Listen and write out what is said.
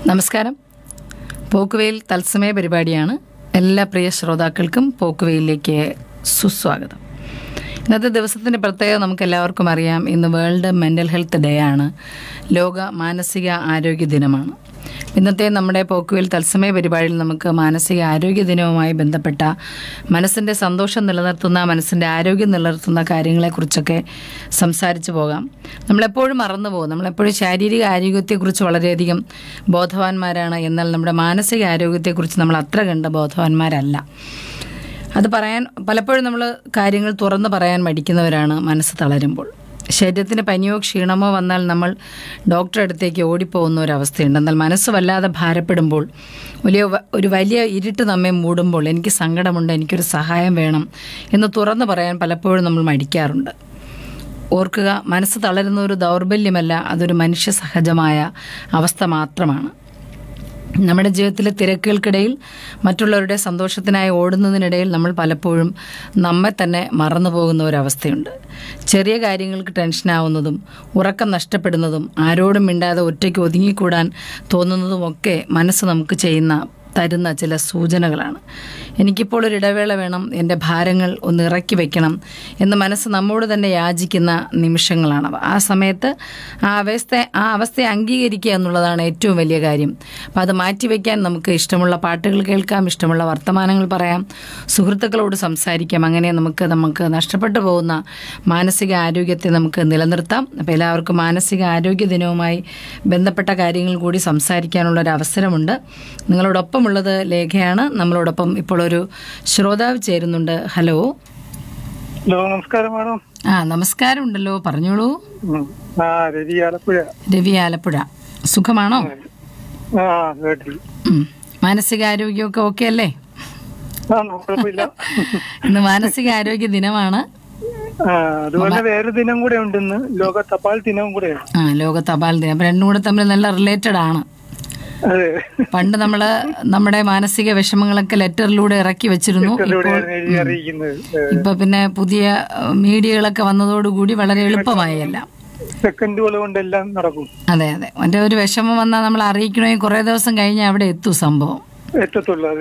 നമസ്കാരം പോക്കുവെയിൽ തത്സമയ പരിപാടിയാണ് എല്ലാ പ്രിയ ശ്രോതാക്കൾക്കും പോക്കുവെയിലേക്ക് സുസ്വാഗതം ഇന്നത്തെ ദിവസത്തിൻ്റെ പ്രത്യേകത നമുക്ക് എല്ലാവർക്കും അറിയാം ഇന്ന് വേൾഡ് മെൻ്റൽ ഹെൽത്ത് ഡേ ആണ് ലോക മാനസിക ആരോഗ്യ ദിനമാണ് ഇന്നത്തെ നമ്മുടെ പോക്കുവെയിൽ തത്സമയ പരിപാടിയിൽ നമുക്ക് മാനസിക ആരോഗ്യ ദിനവുമായി ബന്ധപ്പെട്ട മനസ്സിൻ്റെ സന്തോഷം നിലനിർത്തുന്ന മനസ്സിൻ്റെ ആരോഗ്യം നിലനിർത്തുന്ന കാര്യങ്ങളെക്കുറിച്ചൊക്കെ സംസാരിച്ചു പോകാം നമ്മളെപ്പോഴും മറന്നു പോകും നമ്മളെപ്പോഴും ശാരീരിക ആരോഗ്യത്തെക്കുറിച്ച് വളരെയധികം ബോധവാന്മാരാണ് എന്നാൽ നമ്മുടെ മാനസിക ആരോഗ്യത്തെക്കുറിച്ച് നമ്മൾ അത്ര കണ്ട ബോധവാന്മാരല്ല അത് പറയാൻ പലപ്പോഴും നമ്മൾ കാര്യങ്ങൾ തുറന്ന് പറയാൻ മടിക്കുന്നവരാണ് മനസ്സ് തളരുമ്പോൾ ശരീരത്തിന് പനിയോ ക്ഷീണമോ വന്നാൽ നമ്മൾ ഡോക്ടറെ അടുത്തേക്ക് ഓടിപ്പോകുന്ന ഒരവസ്ഥയുണ്ട് എന്നാൽ മനസ്സ് വല്ലാതെ ഭാരപ്പെടുമ്പോൾ വലിയ വ- ഒരു വലിയ ഇരുട്ട് നമ്മെ മൂടുമ്പോൾ എനിക്ക് സങ്കടമുണ്ട് എനിക്കൊരു സഹായം വേണം എന്ന് തുറന്ന് പറയാൻ പലപ്പോഴും നമ്മൾ മടിക്കാറുണ്ട് ഓർക്കുക മനസ്സ് തളരുന്ന ഒരു ദൗർബല്യമല്ല അതൊരു മനുഷ്യ സഹജമായ അവസ്ഥ മാത്രമാണ് നമ്മുടെ ജീവിതത്തിലെ തിരക്കുകൾക്കിടയിൽ മറ്റുള്ളവരുടെ സന്തോഷത്തിനായി ഓടുന്നതിനിടയിൽ നമ്മൾ പലപ്പോഴും നമ്മെ തന്നെ മറന്നു പോകുന്ന ഒരവസ്ഥയുണ്ട് ചെറിയ കാര്യങ്ങൾക്ക് ടെൻഷനാവുന്നതും ഉറക്കം നഷ്ടപ്പെടുന്നതും ആരോടും മിണ്ടാതെ ഒറ്റയ്ക്ക് ഒതുങ്ങിക്കൂടാൻ തോന്നുന്നതുമൊക്കെ മനസ്സ് നമുക്ക് ചെയ്യുന്ന തരുന്ന ചില സൂചനകളാണ് എനിക്കിപ്പോൾ ഒരു ഇടവേള വേണം എൻ്റെ ഭാരങ്ങൾ ഒന്ന് ഇറക്കി വെക്കണം എന്ന് മനസ്സ് നമ്മോട് തന്നെ യാചിക്കുന്ന നിമിഷങ്ങളാണവ ആ സമയത്ത് ആ അവസ്ഥ ആ അവസ്ഥയെ അംഗീകരിക്കുക എന്നുള്ളതാണ് ഏറ്റവും വലിയ കാര്യം അപ്പം അത് മാറ്റിവെക്കാൻ നമുക്ക് ഇഷ്ടമുള്ള പാട്ടുകൾ കേൾക്കാം ഇഷ്ടമുള്ള വർത്തമാനങ്ങൾ പറയാം സുഹൃത്തുക്കളോട് സംസാരിക്കാം അങ്ങനെ നമുക്ക് നമുക്ക് നഷ്ടപ്പെട്ടു പോകുന്ന മാനസിക ആരോഗ്യത്തെ നമുക്ക് നിലനിർത്താം അപ്പോൾ എല്ലാവർക്കും മാനസിക ആരോഗ്യ ദിനവുമായി ബന്ധപ്പെട്ട കാര്യങ്ങൾ കൂടി സംസാരിക്കാനുള്ള ഒരു അവസരമുണ്ട് നിങ്ങളോടൊപ്പമുള്ളത് ലേഖയാണ് നമ്മളോടൊപ്പം ഇപ്പോൾ ഒരു ശ്രോതാവ് ചേരുന്നുണ്ട് ഹലോ ഹലോ നമസ്കാരം മാഡം ആ നമസ്കാരം ഉണ്ടല്ലോ പറഞ്ഞോളൂ ഉം. ആ രവി ആലപ്പുഴ രവി ആലപ്പുഴ സുഖമാണോ ആ കേട്ടില്ല ഉം. മാനസികാരോഗ്യമൊക്കെ ഓക്കെ അല്ലേ ആ കുഴപ്പമില്ല ഇന്ന് മാനസികാരോഗ്യ ദിനമാണ് ആ അതുപോലെ വേറെ ദിനം കൂടെ ഉണ്ട് ഇന്ന് ലോക തപാൽ ദിനവും കൂടെയാണ് ആ ലോക തപാൽ ദിനം അപ്പം രണ്ടും കൂടെ തമ്മിൽ നല്ല റിലേറ്റഡ് ആണ് അതെ പണ്ട് നമ്മൾ നമ്മുടെ മാനസിക വിഷമങ്ങളൊക്കെ ലെറ്ററിലൂടെ ഇറക്കി വെച്ചിരുന്നു ഇപ്പോൾ എഴുതി അറിയിക്കുന്നത് ഏ, ഇപ്പൊ പിന്നെ പുതിയ ഏഹ്, മീഡിയകളൊക്കെ വന്നതോടുകൂടി വളരെ എളുപ്പമായി എല്ലാം സെക്കൻഡുകൾ കൊണ്ടെല്ലാം നടക്കും അതെ അതെ എൻ്റെ ഒരു വിഷമം വന്നാൽ നമ്മൾ അറിയിക്കണമെങ്കിൽ കുറേ ദിവസം കഴിഞ്ഞ് അവിടെ എത്തും സംഭവം എത്തത്തുള്ളൂ അത്